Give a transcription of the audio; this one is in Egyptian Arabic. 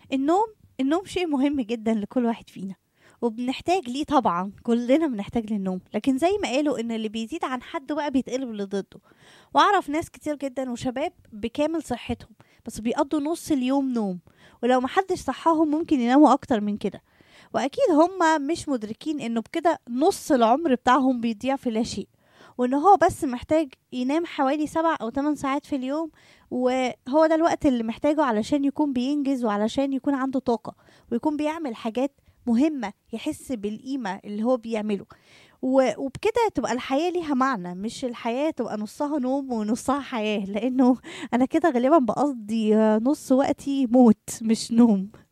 النوم النوم شيء مهم جدا لكل واحد فينا وبنحتاج ليه طبعا كلنا بنحتاج للنوم لكن زي ما قالوا ان اللي بيزيد عن حده بقى بيتقلب لضده واعرف ناس كتير جدا وشباب بكامل صحتهم بس بيقضوا نص اليوم نوم ولو محدش صحاهم ممكن يناموا اكتر من كده واكيد هم مش مدركين انه بكده نص العمر بتاعهم بيضيع في لا شيء وان هو بس محتاج ينام حوالي سبع او ثمان ساعات في اليوم وهو ده الوقت اللي محتاجه علشان يكون بينجز وعلشان يكون عنده طاقة ويكون بيعمل حاجات مهمة يحس بالقيمة اللي هو بيعمله و- وبكده تبقى الحياة ليها معنى مش الحياة تبقى نصها نوم ونصها حياة لأنه أنا كده غالبا بقضي نص وقتي موت مش نوم